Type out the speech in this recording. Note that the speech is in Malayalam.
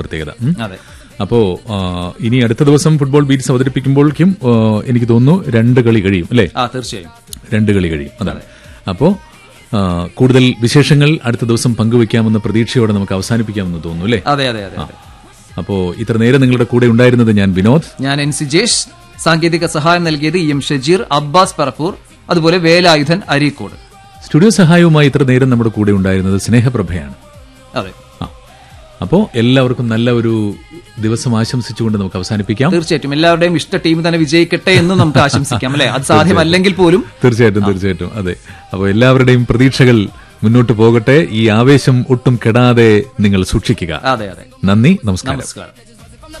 പ്രത്യേകത ഉം. അതെ അപ്പോ ആ, ഇനി അടുത്ത ദിവസം ഫുട്ബോൾ ബീറ്റ്സ് അവതരിപ്പിക്കുമ്പോഴേക്കും ആ, എനിക്ക് തോന്നുന്നു രണ്ട് കളി കഴിയും അല്ലേ ആ തീർച്ചയായും രണ്ട് കളി കഴിയും അതാണ് അപ്പോ ആ, കൂടുതൽ വിശേഷങ്ങൾ അടുത്ത ദിവസം പങ്കുവെക്കാമെന്ന പ്രതീക്ഷയോടെ നമുക്ക് അവസാനിപ്പിക്കാമെന്ന് തോന്നുന്നു അല്ലേ അതെ അതെ അതെ അതെ അപ്പോ ഇത്ര നേരം നിങ്ങളുടെ കൂടെ ഉണ്ടായിരുന്നത് ഞാൻ വിനോദ് ഞാൻ എൻ സി ജേഷ് സാങ്കേതിക സഹായം നൽകിയത് ഇ എം ഷജീർ അബ്ബാസ് പറപ്പൂർ അതുപോലെ വേലായുധൻ അരീക്കോട് സ്റ്റുഡിയോ സഹായവുമായി ഇത്ര നേരം നമ്മുടെ കൂടെ ഉണ്ടായിരുന്നത് സ്നേഹപ്രഭയാണ് അതെ ആ അപ്പോ എല്ലാവർക്കും നല്ല ഒരു ദിവസം ആശംസിച്ചുകൊണ്ട് നമുക്ക് അവസാനിപ്പിക്കാം തീർച്ചയായിട്ടും എല്ലാവരുടെയും ഇഷ്ട ടീം തന്നെ വിജയിക്കട്ടെ എന്ന് നമുക്ക് ആശംസിക്കാം അല്ലെ അത് സാധ്യമല്ലെങ്കിൽ പോലും തീർച്ചയായിട്ടും തീർച്ചയായിട്ടും അതെ അപ്പോൾ എല്ലാവരുടെയും പ്രതീക്ഷകൾ മുന്നോട്ട് പോകട്ടെ ഈ ആവേശം ഒട്ടും കെടാതെ നിങ്ങൾ സൂക്ഷിക്കുക അതെ അതെ നന്ദി നമസ്കാരം നമസ്കാരം